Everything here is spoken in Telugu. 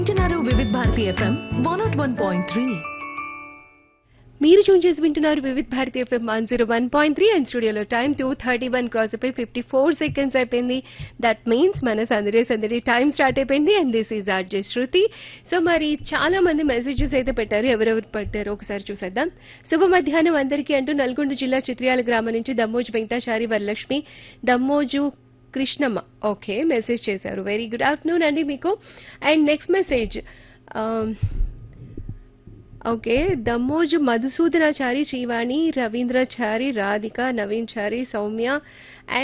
వింటున్నారు Vividh Bharati FM one nought one point three మీరు చూన్ చేసి వింటున్నారు Vividh Bharati FM one zero one point three and స్టూడియోలో time two thirty one cross అయిపోయి ఫిఫ్టీ ఫోర్ సెకండ్స్ అయిపోయింది దట్ మీన్స్ మన సందడి సందడి టైం స్టార్ట్ అయిపోయింది and this is RJ Shruti so మరి చాలా మంది మెసేజెస్ అయితే పెట్టారు ఎవరెవరు పెట్టారో ఒకసారి చూసేద్దాం శుభ మధ్యాహ్నం అందరికీ అంటూ నల్గొండ జిల్లా చిత్రియాల గ్రామం నుంచి దమ్మోజు వెంకటాచారి వరలక్ష్మి దమ్మోజు కృష్ణమ్మ ఓకే మెసేజ్ చేశారు వెరీ గుడ్ ఆఫ్టర్నూన్ అండి మీకు and next message okay Dammoju Madhusudhanachari Srivani Ravindrachari Radhika Naveen Chari Soumya